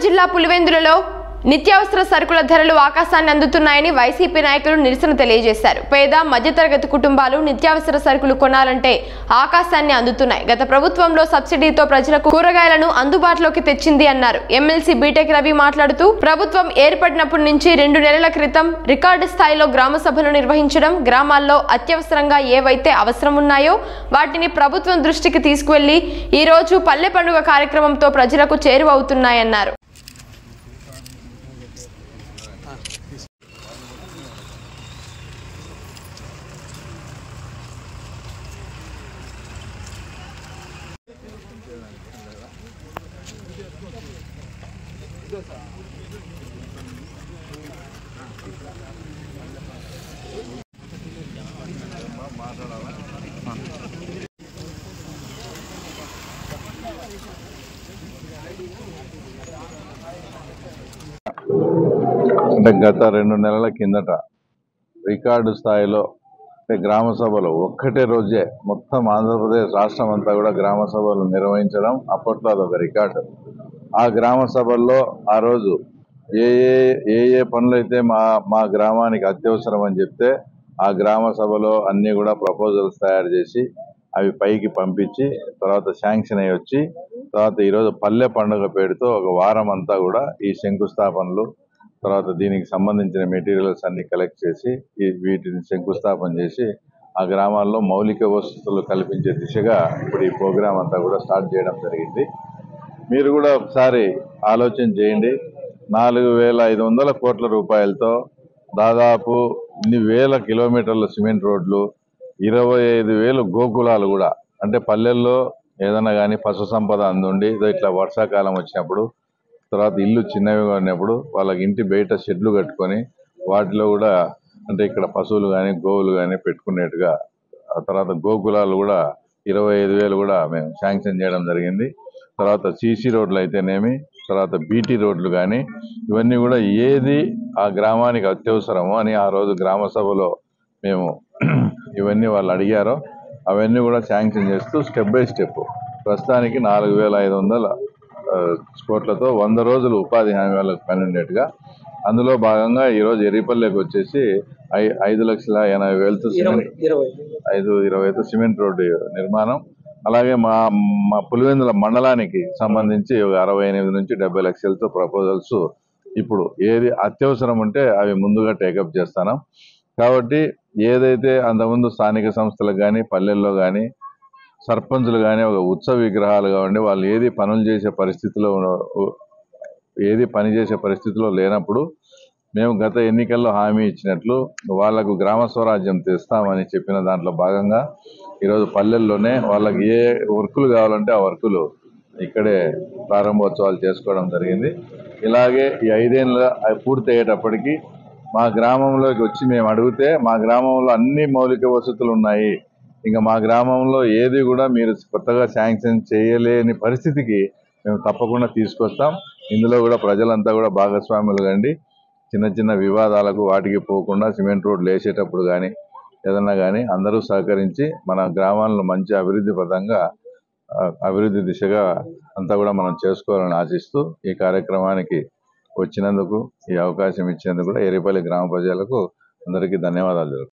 జిల్లా పులివెందులలో నిత్యావసర సరుకుల ధరలు ఆకాశాన్ని అందుతున్నాయని వైసీపీ నాయకులు నిరసన తెలియజేశారు పేద మధ్యతరగతి కుటుంబాలు నిత్యావసర సరుకులు కొనాలంటే ఆకాశాన్ని అందుతున్నాయి గత ప్రభుత్వంలో సబ్సిడీతో ప్రజలకు కూరగాయలను అందుబాటులోకి తెచ్చింది అన్నారు ఎమ్మెల్సీ బీటెక్ రవి మాట్లాడుతూ ప్రభుత్వం ఏర్పడినప్పటి నుంచి రెండు నెలల క్రితం రికార్డు స్థాయిలో గ్రామ సభలు నిర్వహించడం గ్రామాల్లో అత్యవసరంగా ఏవైతే అవసరం ఉన్నాయో వాటిని ప్రభుత్వం దృష్టికి తీసుకువెళ్లి ఈ రోజు పల్లె పండుగ కార్యక్రమంతో ప్రజలకు చేరువవుతున్నాయన్నారు అంటే గత రెండు నెలల కిందట రికార్డు స్థాయిలో అంటే గ్రామ సభలు ఒక్కటే రోజే మొత్తం ఆంధ్రప్రదేశ్ రాష్ట్రం అంతా కూడా గ్రామ సభలు నిర్వహించడం అప్పట్లో అదొక రికార్డు ఆ గ్రామ సభల్లో ఆ రోజు ఏ ఏ ఏ ఏ పనులు అయితే మా మా గ్రామానికి అత్యవసరం అని చెప్తే ఆ గ్రామ సభలో అన్నీ కూడా ప్రపోజల్స్ తయారు చేసి అవి పైకి పంపించి తర్వాత శాంక్షన్ అయ్యి వచ్చి తర్వాత ఈరోజు పల్లె పండుగ పేరుతో ఒక వారం అంతా కూడా ఈ శంకుస్థాపనలు తర్వాత దీనికి సంబంధించిన మెటీరియల్స్ అన్ని కలెక్ట్ చేసి ఈ వీటిని శంకుస్థాపన చేసి ఆ గ్రామాల్లో మౌలిక వసతులు కల్పించే దిశగా ఇప్పుడు ఈ ప్రోగ్రాం అంతా కూడా స్టార్ట్ చేయడం జరిగింది మీరు కూడా ఒకసారి ఆలోచన చేయండి నాలుగు వేల ఐదు వందల కోట్ల రూపాయలతో దాదాపు ఇన్ని వేల కిలోమీటర్ల సిమెంట్ రోడ్లు ఇరవై ఐదు వేలు గోకులాలు కూడా అంటే పల్లెల్లో ఏదైనా కానీ పశు సంపద అందుండి ఇదో ఇట్లా వర్షాకాలం వచ్చినప్పుడు తర్వాత ఇల్లు చిన్నవిగా ఉన్నప్పుడు వాళ్ళకి ఇంటి బయట షెడ్లు కట్టుకొని వాటిలో కూడా అంటే ఇక్కడ పశువులు కానీ గోవులు కానీ పెట్టుకునేట్టుగా ఆ తర్వాత గోకులాలు కూడా ఇరవై ఐదు వేలు కూడా మేము శాంక్షన్ చేయడం జరిగింది తర్వాత సీసీ రోడ్లు అయితేనేమి తర్వాత బీటీ రోడ్లు కానీ ఇవన్నీ కూడా ఏది ఆ గ్రామానికి అత్యవసరమో అని ఆ రోజు గ్రామ సభలో మేము ఇవన్నీ వాళ్ళు అడిగారో అవన్నీ కూడా శాంక్షన్ చేస్తూ స్టెప్ బై స్టెప్ ప్రస్తుతానికి నాలుగు వేల ఐదు వందల ఆ, కోట్లతో వంద రోజులు ఉపాధి హామీ వాళ్ళకి పని ఉండేట్టుగా అందులో భాగంగా ఈరోజు ఎర్రిపల్లెకి వచ్చేసి ఐ ఐదు లక్షల ఎనభై వేలతో ఇరవై సిమెంట్ ఇరవై ఐదు ఇరవై ఐదు సిమెంట్ రోడ్డు నిర్మాణం అలాగే మా మా పులివెందుల మండలానికి సంబంధించి ఒక అరవై ఎనిమిది నుంచి డెబ్బై లక్షలతో ప్రపోజల్స్ ఇప్పుడు ఏది అత్యవసరం ఉంటే అవి ముందుగా టేకప్ చేస్తాను కాబట్టి ఏదైతే అంతకుముందు స్థానిక సంస్థలకు కానీ పల్లెల్లో కానీ సర్పంచులు కానీ ఒక ఉత్సవ విగ్రహాలు కావండి వాళ్ళు ఏది పనులు చేసే పరిస్థితిలో ఉన్న- ఏది పని చేసే పరిస్థితిలో లేనప్పుడు మేము గత ఎన్నికల్లో హామీ ఇచ్చినట్లు వాళ్లకు గ్రామ స్వరాజ్యం తెస్తామని చెప్పిన దాంట్లో భాగంగా ఈరోజు పల్లెల్లోనే వాళ్ళకి ఏ వర్కులు కావాలంటే ఆ వర్కులు ఇక్కడే ప్రారంభోత్సవాలు చేసుకోవడం జరిగింది ఇలాగే ఈ ఐదేళ్ళ అవి పూర్తి అయ్యేటప్పటికి మా గ్రామంలోకి వచ్చి మేము అడిగితే మా గ్రామంలో అన్ని మౌలిక వసతులు ఉన్నాయి ఇంకా మా గ్రామంలో ఏది కూడా మీరు కొత్తగా శాంక్షన్ చేయలేని పరిస్థితికి మేము తప్పకుండా తీసుకొస్తాం ఇందులో కూడా ప్రజలంతా కూడా భాగస్వాములు కండి చిన్న చిన్న వివాదాలకు వాటికి పోకుండా సిమెంట్ రోడ్లు వేసేటప్పుడు కానీ ఏదన్నా కానీ అందరూ సహకరించి మన గ్రామాలను మంచి అభివృద్ధి పదంగా ఆ, అభివృద్ధి దిశగా అంతా కూడా మనం చేసుకోవాలని ఆశిస్తూ ఈ కార్యక్రమానికి వచ్చినందుకు ఈ అవకాశం ఇచ్చినందుకు కూడా ఎరిపల్లి గ్రామ ప్రజలకు అందరికీ ధన్యవాదాలు